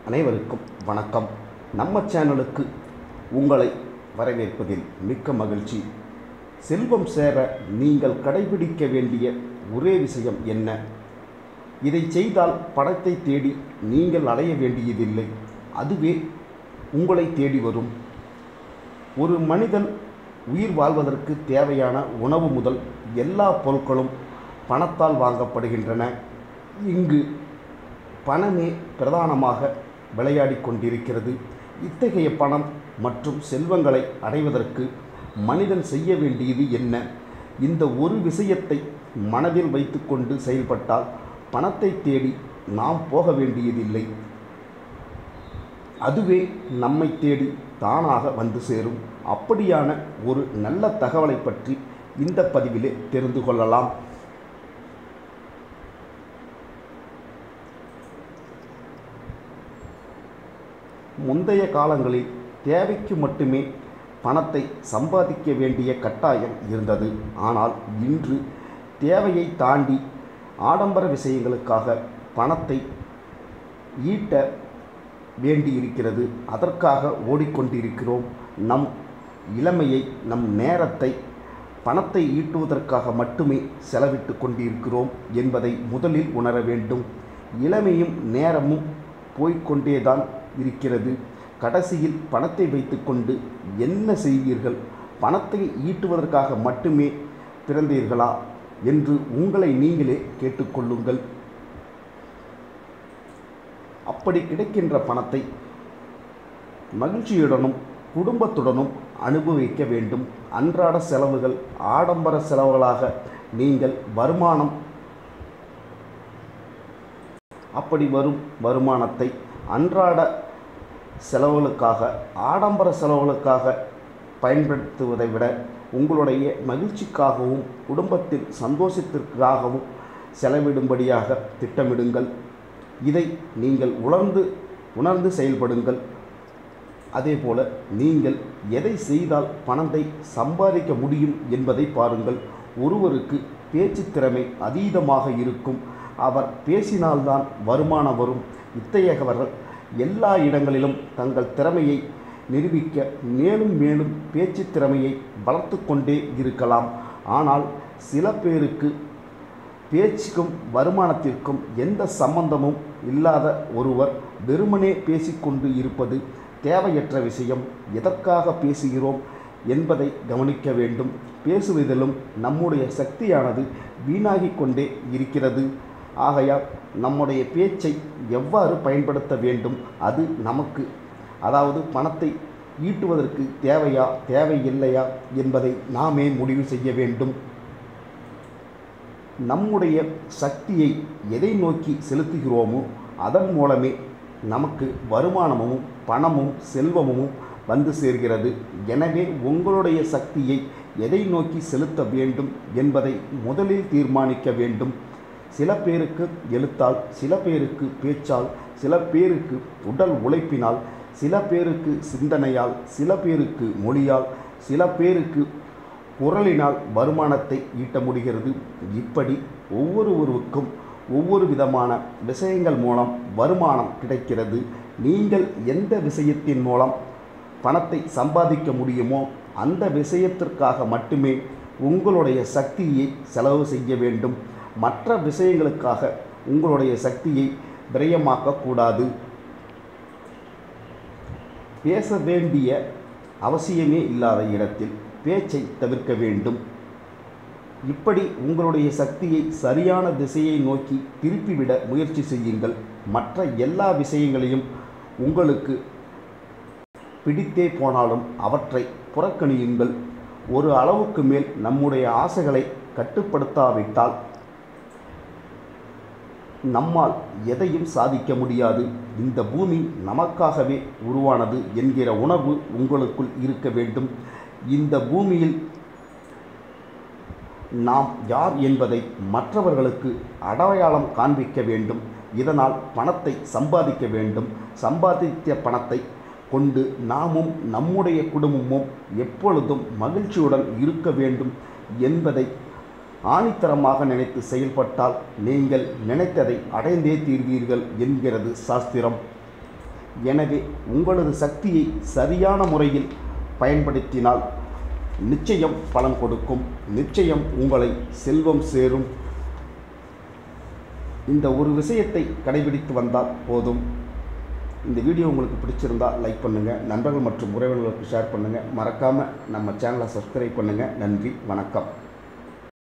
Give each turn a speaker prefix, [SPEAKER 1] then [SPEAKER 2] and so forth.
[SPEAKER 1] அனைவருக்கும் வணக்கம் நம்ம சேனலுக்கு உங்களை வரவேற்பதில் மிக்க மகிழ்ச்சி செல்வம் சேர நீங்கள் கடைபிடிக்க வேண்டிய ஒரே விஷயம் என்ன இதை செய்தால் பணத்தை தேடி நீங்கள் அலைய வேண்டியதில்லை அதுவே உங்களை தேடி வரும் ஒரு மனிதன் உயிர் வாழ்வதற்கு தேவையான உணவு முதல் எல்லா பொருட்களும் பணத்தால் வாங்கப்படுகின்றன இங்கு பணமே பிரதானமாக விளையாடி கொண்டிருக்கிறது இத்தகைய பணம் மற்றும் செல்வங்களை அடைவதற்கு மனிதன் செய்ய வேண்டியது என்ன இந்த ஒரு விஷயத்தை மனதில் வைத்துக்கொண்டு செயல்பட்டால் பணத்தை தேடி நாம் போக வேண்டியதில்லை அதுவே நம்மை தேடி தானாக வந்து சேரும் அப்படியான ஒரு நல்ல தகவலை பற்றி இந்த பதிவிலே தெரிந்து கொள்ளலாம் முந்தைய காலங்களில் தேவைக்கு மட்டுமே பணத்தை சம்பாதிக்க வேண்டிய கட்டாயம் இருந்தது ஆனால் இன்று தேவையை தாண்டி ஆடம்பர விஷயங்களுக்காக பணத்தை ஈட்ட வேண்டியிருக்கிறது அதற்காக ஓடிக்கொண்டிருக்கிறோம் நம் இளமையை நம் நேரத்தை பணத்தை ஈட்டுவதற்காக மட்டுமே செலவிட்டு கொண்டிருக்கிறோம் என்பதை முதலில் உணர வேண்டும் இளமையும் நேரமும் போய்க்கொண்டேதான் இருக்கிறது கடைசியில் பணத்தை வைத்துக்கொண்டு என்ன செய்வீர்கள் பணத்தை ஈட்டுவதற்காக மட்டுமே பிறந்தீர்களா என்று உங்களை நீங்களே கேட்டுக்கொள்ளுங்கள் அப்படி கிடைக்கின்ற பணத்தை மகிழ்ச்சியுடனும் குடும்பத்துடனும் அனுபவிக்க வேண்டும் அன்றாட செலவுகள் ஆடம்பர செலவுகளாக நீங்கள் வருமானம் அப்படி வரும் வருமானத்தை அன்றாட செலவுகளுக்காக ஆடம்பர செலவுகளுக்காக பயன்படுத்துவதை விட உங்களுடைய மகிழ்ச்சிக்காகவும் குடும்பத்தின் சந்தோஷத்திற்காகவும் செலவிடும்படியாக திட்டமிடுங்கள் இதை நீங்கள் உணர்ந்து உணர்ந்து செயல்படுங்கள் அதேபோல நீங்கள் எதை செய்தால் பணத்தை சம்பாதிக்க முடியும் என்பதை பாருங்கள் ஒருவருக்கு பேச்சு திறமை அதீதமாக இருக்கும் அவர் பேசினால்தான் வருமானம் வரும் இத்தகையவர்கள் எல்லா இடங்களிலும் தங்கள் திறமையை நிரூபிக்க மேலும் மேலும் பேச்சு திறமையை வளர்த்து கொண்டே இருக்கலாம் ஆனால் சில பேருக்கு பேச்சுக்கும் வருமானத்திற்கும் எந்த சம்பந்தமும் இல்லாத ஒருவர் வெறுமனே பேசிக்கொண்டு இருப்பது தேவையற்ற விஷயம் எதற்காக பேசுகிறோம் என்பதை கவனிக்க வேண்டும் பேசுவதிலும் நம்முடைய சக்தியானது வீணாகிக் கொண்டே இருக்கிறது ஆகையால் நம்முடைய பேச்சை எவ்வாறு பயன்படுத்த வேண்டும் அது நமக்கு அதாவது பணத்தை ஈட்டுவதற்கு தேவையா தேவையில்லையா என்பதை நாமே முடிவு செய்ய வேண்டும் நம்முடைய சக்தியை எதை நோக்கி செலுத்துகிறோமோ அதன் மூலமே நமக்கு வருமானமும் பணமும் செல்வமும் வந்து சேர்கிறது எனவே உங்களுடைய சக்தியை எதை நோக்கி செலுத்த வேண்டும் என்பதை முதலில் தீர்மானிக்க வேண்டும் சில பேருக்கு எழுத்தால் சில பேருக்கு பேச்சால் சில பேருக்கு உடல் உழைப்பினால் சில பேருக்கு சிந்தனையால் சில பேருக்கு மொழியால் சில பேருக்கு குரலினால் வருமானத்தை ஈட்ட முடிகிறது இப்படி ஒவ்வொருவருக்கும் ஒவ்வொரு விதமான விஷயங்கள் மூலம் வருமானம் கிடைக்கிறது நீங்கள் எந்த விஷயத்தின் மூலம் பணத்தை சம்பாதிக்க முடியுமோ அந்த விஷயத்திற்காக மட்டுமே உங்களுடைய சக்தியை செலவு செய்ய வேண்டும் மற்ற விஷயங்களுக்காக உங்களுடைய சக்தியை விரயமாக்கக்கூடாது பேச வேண்டிய அவசியமே இல்லாத இடத்தில் பேச்சை தவிர்க்க வேண்டும் இப்படி உங்களுடைய சக்தியை சரியான திசையை நோக்கி திருப்பிவிட முயற்சி செய்யுங்கள் மற்ற எல்லா விஷயங்களையும் உங்களுக்கு பிடித்தே போனாலும் அவற்றை புறக்கணியுங்கள் ஒரு அளவுக்கு மேல் நம்முடைய ஆசைகளை கட்டுப்படுத்தாவிட்டால் நம்மால் எதையும் சாதிக்க முடியாது இந்த பூமி நமக்காகவே உருவானது என்கிற உணர்வு உங்களுக்குள் இருக்க வேண்டும் இந்த பூமியில் நாம் யார் என்பதை மற்றவர்களுக்கு அடையாளம் காண்பிக்க வேண்டும் இதனால் பணத்தை சம்பாதிக்க வேண்டும் சம்பாதித்த பணத்தை கொண்டு நாமும் நம்முடைய குடும்பமும் எப்பொழுதும் மகிழ்ச்சியுடன் இருக்க வேண்டும் என்பதை ஆணித்தரமாக நினைத்து செயல்பட்டால் நீங்கள் நினைத்ததை அடைந்தே தீர்வீர்கள் என்கிறது சாஸ்திரம் எனவே உங்களது சக்தியை சரியான முறையில் பயன்படுத்தினால் நிச்சயம் பலன் கொடுக்கும் நிச்சயம் உங்களை செல்வம் சேரும் இந்த ஒரு விஷயத்தை கடைபிடித்து வந்தால் போதும் இந்த வீடியோ உங்களுக்கு பிடிச்சிருந்தா லைக் பண்ணுங்கள் நண்பர்கள் மற்றும் உறவினர்களுக்கு ஷேர் பண்ணுங்கள் மறக்காமல் நம்ம சேனலை சப்ஸ்கிரைப் பண்ணுங்கள் நன்றி வணக்கம்